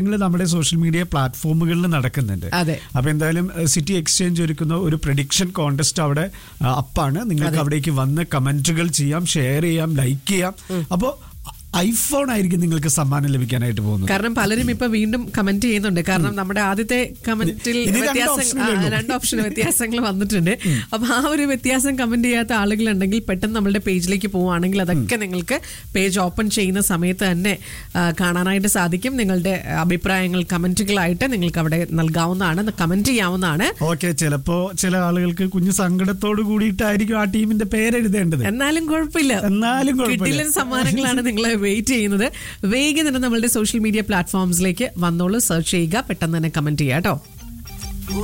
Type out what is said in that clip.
നിങ്ങൾ നമ്മുടെ social media പ്ലാറ്റ്ഫോമുകളിൽ നടക്കുന്നുണ്ട് അതെ. അപ്പൊ എന്തായാലും സിറ്റി എക്സ്ചേഞ്ച് ഒരുക്കുന്ന ഒരു പ്രഡിക്ഷൻ കോൺടെസ്റ്റ് അവിടെ ആ, അപ്പാണ് നിങ്ങൾക്ക് അവിടേക്ക് വന്ന് കമന്റുകൾ ചെയ്യാം ഷെയർ ചെയ്യാം ലൈക്ക് ചെയ്യാം അപ്പോൾ ഐഫോൺ ആയിരിക്കും നിങ്ങൾക്ക് സമ്മാനം ലഭിക്കാനായിട്ട് പോകുന്നത് കാരണം പലരും ഇപ്പൊ വീണ്ടും കമന്റ് ചെയ്യുന്നുണ്ട് കാരണം നമ്മുടെ ആദ്യത്തെ കമന്റിൽ ഇനി രണ്ട് വ്യത്യാസം option ആ, ഉള്ളൂ. രണ്ട് ഓപ്ഷൻ വ്യത്യാസങ്ങൾ വന്നിട്ടുണ്ട് അപ്പൊ ആ ഒരു വ്യത്യാസം കമന്റ് ചെയ്യാത്ത ആളുകളുണ്ടെങ്കിൽ പെട്ടെന്ന് നമ്മളുടെ പേജിലേക്ക് പോവുകയാണെങ്കിൽ അതൊക്കെ നിങ്ങൾക്ക് പേജ് ഓപ്പൺ ചെയ്യുന്ന സമയത്ത് തന്നെ ആ, കാണാനായിട്ട് സാധിക്കും നിങ്ങളുടെ അഭിപ്രായങ്ങൾ കമന്റുകളായിട്ട് നിങ്ങൾക്ക് അവിടെ നൽകാവുന്നതാണ് കമന്റ് ചെയ്യാവുന്നതാണ് ഓക്കെ ചിലപ്പോ ചില ആളുകൾക്ക് കുഞ്ഞു സങ്കടത്തോട് കൂടിയിട്ടായിരിക്കും ആ ടീമിന്റെ പേരെഴുതേണ്ടത് എന്നാലും കുഴപ്പമില്ല എന്നാലും കുഴപ്പമില്ല. കിട്ടില്ല സമ്മാനങ്ങളാണ് നിങ്ങളെ വെയിറ്റ് ചെയ്യുന്നത് വേഗം തന്നെ നമ്മളുടെ സോഷ്യൽ മീഡിയ പ്ലാറ്റ്ഫോംസിലേക്ക് വന്നോളൂ സെർച്ച് ചെയ്യുക പെട്ടെന്ന് തന്നെ കമന്റ് ചെയ്യുക കേട്ടോ